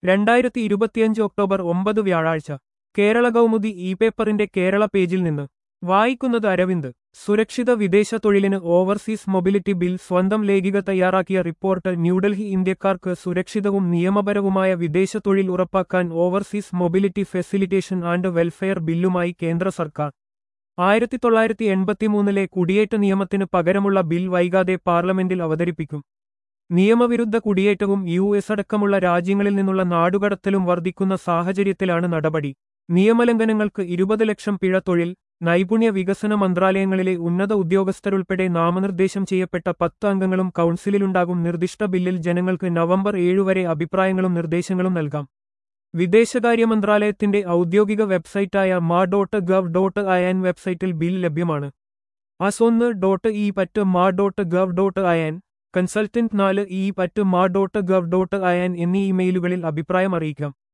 രണ്ടായിരത്തി ഇരുപത്തിയഞ്ച് ഒക്ടോബർ ഒമ്പത് വ്യാഴാഴ്ച കേരള കൗമുദി ഇ പേപ്പറിന്റെ കേരള പേജിൽ നിന്ന് വായിക്കുന്നത് അരവിന്ദ് സുരക്ഷിത വിദേശ തൊഴിലിന് ഓവർസീസ് മൊബിലിറ്റി ബിൽ സ്വന്തം ലേഖിക തയ്യാറാക്കിയ റിപ്പോർട്ട് ന്യൂഡൽഹി ഇന്ത്യക്കാർക്ക് സുരക്ഷിതവും നിയമപരവുമായ വിദേശ തൊഴിൽ ഉറപ്പാക്കാൻ overseas mobility facilitation and welfare ബില്ലുമായി കേന്ദ്ര സർക്കാർ ആയിരത്തി തൊള്ളായിരത്തി എൺപത്തിമൂന്നിലെ കുടിയേറ്റ നിയമത്തിന് പകരമുള്ള ബിൽ വൈകാതെ പാർലമെന്റിൽ അവതരിപ്പിക്കും നിയമവിരുദ്ധ കുടിയേറ്റവും യു എസ് അടക്കമുള്ള രാജ്യങ്ങളിൽ നിന്നുള്ള നാടുകടത്തലും വർദ്ധിക്കുന്ന സാഹചര്യത്തിലാണ് നടപടി നിയമലംഘനങ്ങൾക്ക് ഇരുപത് ലക്ഷം പിഴ തൊഴിൽ നൈപുണ്യ വികസന മന്ത്രാലയങ്ങളിലെ ഉന്നത ഉദ്യോഗസ്ഥരുൾപ്പെടെ നാമനിർദ്ദേശം ചെയ്യപ്പെട്ട പത്ത് അംഗങ്ങളും കൗൺസിലിലുണ്ടാകും നിർദ്ദിഷ്ട ബില്ലിൽ ജനങ്ങൾക്ക് നവംബർ ഏഴുവരെ അഭിപ്രായങ്ങളും നിർദ്ദേശങ്ങളും നൽകാം വിദേശകാര്യ മന്ത്രാലയത്തിന്റെ ഔദ്യോഗിക വെബ്സൈറ്റായ മാ ഡോട്ട് ഗവ് ഡോട്ട് അയൻ വെബ്സൈറ്റിൽ ബിൽ ലഭ്യമാണ് അസൊന്ന് ഡോട്ട് ഇ പറ്റ് മാ dot gov dot in consultant നാല് ഇ പറ്റ് മാ ഡോട്ട് ഗവ് ഡോട്ട് അയൻ എന്നീ ഇമെയിലുകളിൽ അഭിപ്രായം അറിയിക്കാം